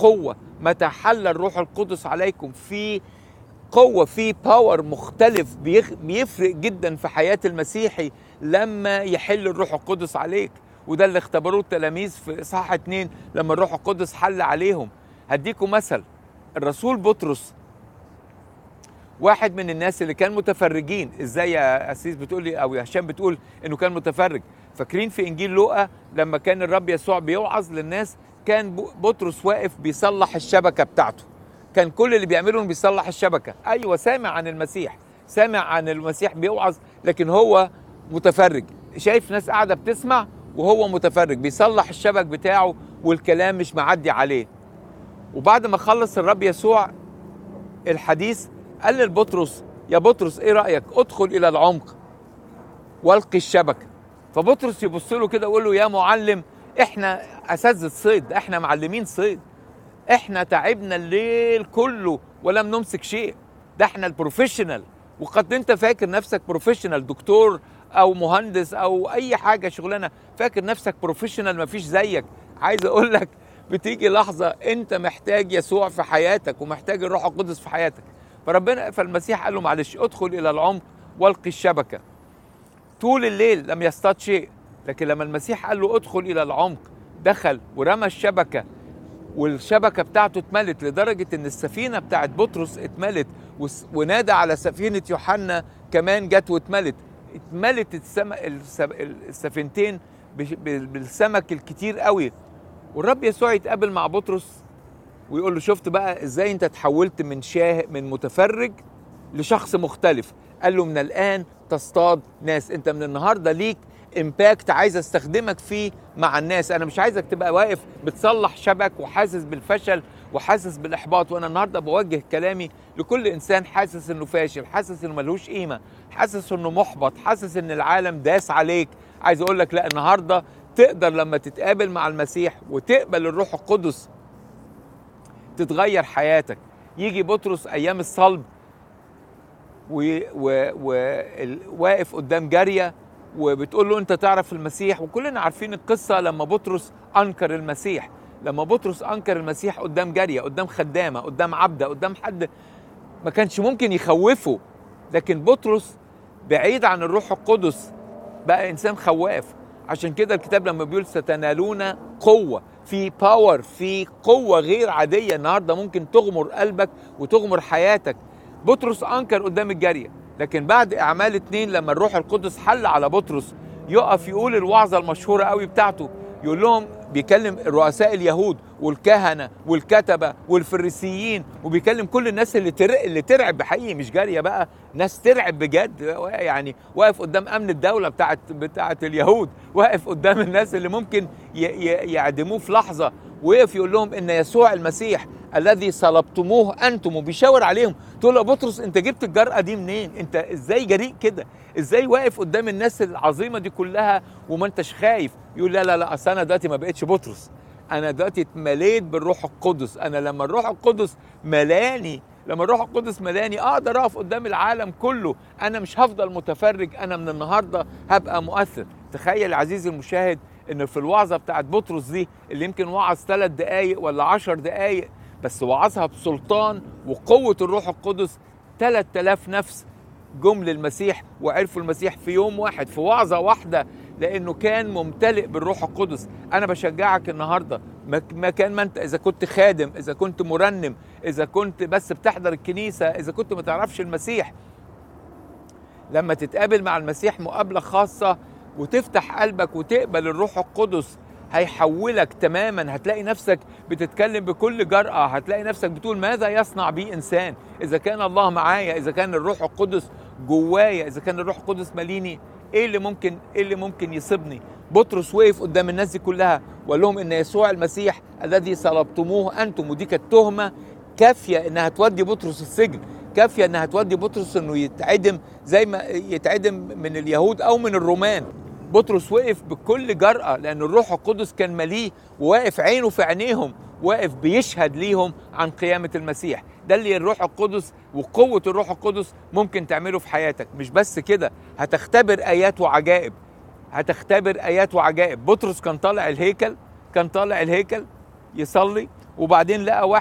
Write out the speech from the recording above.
قوه متى حل الروح القدس عليكم في قوة في باور مختلف بيخ- بيفرق جدا في حياة المسيحي لما يحل الروح القدس عليك وده اللي اختبروه التلاميذ في إصحاح اتنين لما الروح القدس حل عليهم هديكم مثل الرسول بطرس واحد من الناس اللي كان متفرجين ازاي يا اسيس بتقول لي او يا هشام بتقول انه كان متفرج فاكرين في انجيل لوقا لما كان الرب يسوع بيوعظ للناس كان ب- بطرس واقف بيصلح الشبكه بتاعته كان كل اللي بيعمله انه بيصلح الشبكه ايوه سامع عن المسيح سامع عن المسيح بيوعظ لكن هو متفرج شايف ناس قاعده بتسمع وهو متفرج بيصلح الشبك بتاعه والكلام مش معدي عليه وبعد ما خلص الرب يسوع الحديث قال لبطرس يا بطرس ايه رايك ادخل الى العمق والقي الشبكه فبطرس يبص له كده ويقول له يا معلم احنا اساتذه صيد احنا معلمين صيد احنا تعبنا الليل كله ولم نمسك شيء ده احنا البروفيشنال وقد انت فاكر نفسك بروفيشنال دكتور او مهندس او اي حاجه شغلانه فاكر نفسك بروفيشنال مفيش زيك عايز اقول لك بتيجي لحظه انت محتاج يسوع في حياتك ومحتاج الروح القدس في حياتك فربنا فالمسيح قال له معلش ادخل الى العمق والقي الشبكه طول الليل لم يصطاد شيء لكن لما المسيح قال له ادخل الى العمق دخل ورمى الشبكه والشبكه بتاعته اتملت لدرجه ان السفينه بتاعت بطرس اتملت وس- ونادى على سفينه يوحنا كمان جت واتملت اتملت السم... الس- السفينتين بش- بال- بالسمك الكتير قوي والرب يسوع يتقابل مع بطرس ويقول له شفت بقى ازاي انت تحولت من شاه من متفرج لشخص مختلف قال له من الان تصطاد ناس انت من النهارده ليك امباكت عايز استخدمك فيه مع الناس انا مش عايزك تبقى واقف بتصلح شبك وحاسس بالفشل وحاسس بالاحباط وانا النهارده بوجه كلامي لكل انسان حاسس انه فاشل حاسس انه ملهوش قيمه حاسس انه محبط حاسس ان العالم داس عليك عايز اقول لك لا النهارده تقدر لما تتقابل مع المسيح وتقبل الروح القدس تتغير حياتك يجي بطرس ايام الصلب وواقف قدام جاريه وبتقول له انت تعرف المسيح وكلنا عارفين القصه لما بطرس انكر المسيح لما بطرس انكر المسيح قدام جاريه قدام خدامه قدام عبده قدام حد ما كانش ممكن يخوفه لكن بطرس بعيد عن الروح القدس بقى انسان خواف عشان كده الكتاب لما بيقول ستنالون قوه في باور في قوه غير عاديه النهارده ممكن تغمر قلبك وتغمر حياتك بطرس انكر قدام الجاريه لكن بعد اعمال اتنين لما الروح القدس حل على بطرس يقف يقول الوعظه المشهوره قوي بتاعته يقول لهم بيكلم رؤساء اليهود والكهنه والكتبه والفريسيين وبيكلم كل الناس اللي ترعب اللي ترعب بحقيقي مش جاريه بقى ناس ترعب بجد يعني واقف قدام امن الدوله بتاعت بتاعت اليهود واقف قدام الناس اللي ممكن ي- ي- يعدموه في لحظه وقف يقول لهم ان يسوع المسيح الذي صلبتموه انتم وبيشاور عليهم تقول له يا بطرس انت جبت الجرأه دي منين انت ازاي جريء كده ازاي واقف قدام الناس العظيمه دي كلها وما انتش خايف يقول لا لا لا اصل انا دلوقتي ما بقتش بطرس انا دلوقتي اتمليت بالروح القدس انا لما الروح القدس ملاني لما الروح القدس ملاني اقدر اقف قدام العالم كله انا مش هفضل متفرج انا من النهارده هبقى مؤثر تخيل عزيزي المشاهد ان في الوعظه بتاعت بطرس دي اللي يمكن وعظ ثلاث دقايق ولا عشر دقايق بس وعظها بسلطان وقوه الروح القدس 3000 نفس جم للمسيح وعرفوا المسيح في يوم واحد في وعظه واحده لانه كان ممتلئ بالروح القدس انا بشجعك النهارده مك- مكان ما انت اذا كنت خادم اذا كنت مرنم اذا كنت بس بتحضر الكنيسه اذا كنت ما تعرفش المسيح لما تتقابل مع المسيح مقابله خاصه وتفتح قلبك وتقبل الروح القدس هيحولك تماما هتلاقي نفسك بتتكلم بكل جرأة هتلاقي نفسك بتقول ماذا يصنع بي إنسان إذا كان الله معايا إذا كان الروح القدس جوايا إذا كان الروح القدس ماليني إيه اللي ممكن إيه اللي ممكن يصيبني بطرس وقف قدام الناس دي كلها وقال لهم إن يسوع المسيح الذي صلبتموه أنتم ودي كانت تهمة كافية إنها تودي بطرس السجن كافية إنها تودي بطرس إنه يتعدم زي ما يتعدم من اليهود أو من الرومان بطرس وقف بكل جرأة لأن الروح القدس كان مليه وواقف عينه في عينيهم واقف بيشهد ليهم عن قيامة المسيح ده اللي الروح القدس وقوة الروح القدس ممكن تعمله في حياتك مش بس كده هتختبر آيات وعجائب هتختبر آيات وعجائب بطرس كان طالع الهيكل كان طالع الهيكل يصلي وبعدين لقى واحد